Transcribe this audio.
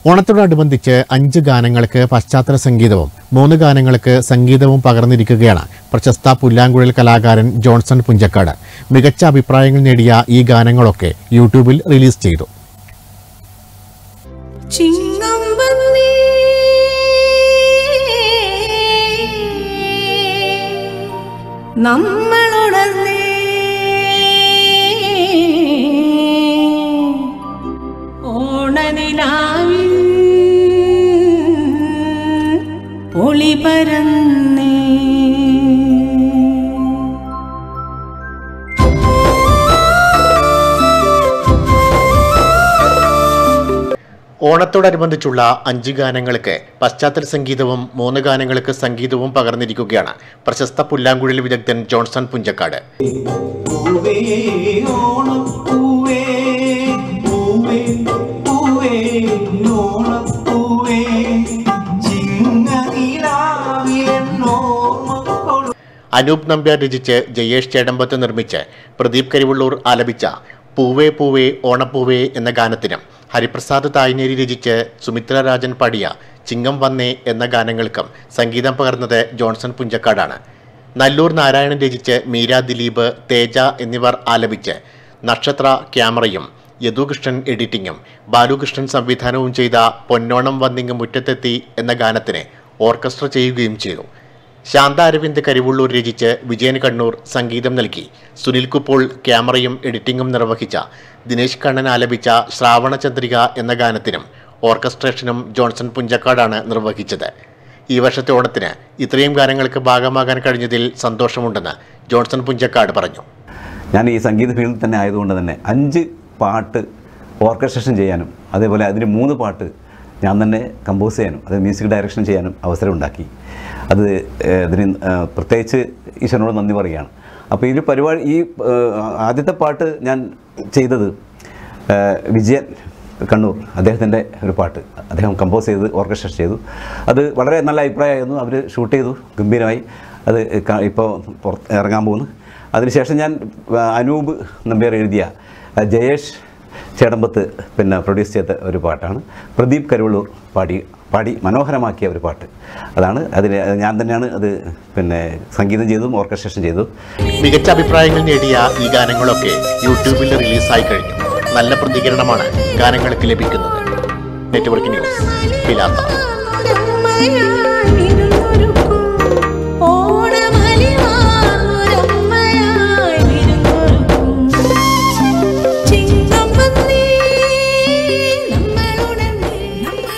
ഓണത്തോടനുബന്ധിച്ച് അഞ്ച് ഗാനങ്ങൾക്ക് പശ്ചാത്തല സംഗീതവും മൂന്ന് ഗാനങ്ങൾക്ക് സംഗീതവും പകർന്നിരിക്കുകയാണ് പ്രശസ്ത പുല്ലാങ്കുഴൽ കലാകാരൻ ജോൺസൺ പുഞ്ചക്കാട് മികച്ച അഭിപ്രായങ്ങൾ നേടിയ ഈ ഗാനങ്ങളൊക്കെ യൂട്യൂബിൽ റിലീസ് ചെയ്തു ചിങ്ങമ്പന്നേ നമ്മളുണർന്നേ ഓണനിലാവിൽ ഒളി പരന്നേ ഓണത്തോടനുബന്ധിച്ചുള്ള അഞ്ച് ഗാനങ്ങൾക്ക് പശ്ചാത്തല സംഗീതവും മൂന്ന് ഗാനങ്ങൾക്ക് സംഗീതവും പകർന്നിരിക്കുകയാണ് പ്രശസ്ത പുല്ലാങ്കുഴൽ വിദഗ്ധൻ ജോൺസൺ പുഞ്ചക്കാട് പൂവേ ഓണപ്പൂവേ പൂവേ പൂവേ ഓണപ്പൂവേ ചിങ്ങനിലാവിലെന്നോർമ്മക്കൊളു അനൂപ് നമ്പ്യാർ രചിച്ച് ജയേഷ് ചേടമ്പത്ത് നിർമ്മിച്ച് പ്രദീപ് കരിവള്ളൂർ ആലപിച്ച പൂവേ പൂവേ ഓണപ്പൂവേ എന്ന ഗാനത്തിനും ഹരിപ്രസാദ് തായ്നേരി രചിച്ച് സുമിത്ര രാജൻ പാടിയ ചിങ്ങം വന്നേ എന്ന ഗാനങ്ങൾക്കും സംഗീതം പകർന്നത് ജോൺസൺ പുഞ്ചക്കാടാണ് നല്ലൂർ നാരായണൻ രചിച്ച് മീര ദിലീപ് തേജ എന്നിവർ ആലപിച്ച് നക്ഷത്ര ക്യാമറയും യദുകൃഷ്ണൻ എഡിറ്റിംഗും ബാലുകൃഷ്ണൻ സംവിധാനവും ചെയ്ത പൊന്നോണം വന്നിങ്ങ് മുറ്റത്തെത്തി എന്ന ഗാനത്തിന് ഓർക്കസ്ട്ര ചെയ്യുകയും ചെയ്തു ശാന്ത അരവിന്ദ് കരിവുള്ളൂർ രചിച്ച് വിജയൻ കണ്ണൂർ സംഗീതം നൽകി സുനിൽ കുപ്പോൾ ക്യാമറയും എഡിറ്റിംഗും നിർവഹിച്ച ദിനേശ് കണ്ണൻ ആലപിച്ച ശ്രാവണചന്ദ്രിക എന്ന ഗാനത്തിനും ഓർക്കസ്ട്രേഷനും ജോൺസൺ പുഞ്ചക്കാടാണ് നിർവഹിച്ചത് ഈ വർഷത്തെ ഓണത്തിന് ഇത്രയും ഗാനങ്ങൾക്ക് ഭാഗമാകാൻ കഴിഞ്ഞതിൽ സന്തോഷമുണ്ടെന്ന് ജോൺസൺ പുഞ്ചക്കാട് പറഞ്ഞു ഞാൻ ഈ സംഗീത ഫീൽഡിൽ തന്നെ ആയതുകൊണ്ട് തന്നെ അഞ്ച് പാട്ട് ഓർക്കസ്ട്രേഷൻ ചെയ്യാനും അതേപോലെ അതിന് മൂന്ന് പാട്ട് ഞാൻ തന്നെ കമ്പോസ് ചെയ്യാനും അത് മ്യൂസിക് ഡയറക്ഷൻ ചെയ്യാനും അവസരം ഉണ്ടാക്കി അത് ഏഹ്, ഇതിന് ഏഹ്, പ്രത്യേകിച്ച് ഈശ്വരനോട് നന്ദി പറയുകയാണ് അപ്പോൾ ഈ പരിപാടി ഈ ഏഹ്, ആദ്യത്തെ പാട്ട് ഞാൻ ചെയ്തത് ഏഹ്, വിജയൻ കണ്ണൂർ അദ്ദേഹത്തിൻ്റെ ഒരു പാട്ട് അദ്ദേഹം കമ്പോസ് ചെയ്ത് ഓർക്കസ്ട്രേഷൻ ചെയ്തു അത് വളരെ നല്ല അഭിപ്രായമായിരുന്നു അവർ ഷൂട്ട് ചെയ്തു ഗംഭീരമായി അത് ക- ഇപ്പോൾ പുറത്ത് ഇറങ്ങാൻ പോകുന്നു അതിനുശേഷം ഞാൻ ആ, അനൂപ് നമ്പ്യാർ എഴുതിയ ആ, ജയേഷ് ചേടമ്പത്ത് പിന്നെ പ്രൊഡ്യൂസ് ചെയ്ത ഒരു പാട്ടാണ് പ്രദീപ് കരുവള്ളൂർ പാടി പാടി മനോഹരമാക്കിയ ഒരു പാട്ട് അതാണ് അതിന് ഞാൻ തന്നെയാണ് അത് പിന്നെ സംഗീതം ചെയ്തതും ഓർക്കസ്ട്രേഷൻ ചെയ്തതും മികച്ച അഭിപ്രായങ്ങൾ നേടിയ ഈ ഗാനങ്ങളൊക്കെ യൂട്യൂബിൽ റിലീസായി കഴിഞ്ഞു നല്ല പ്രതികരണമാണ് ഗാനങ്ങൾക്ക് ലഭിക്കുന്നത് നെറ്റ്വർക്ക് ന്യൂസ് പിലാത്ത മലയാളി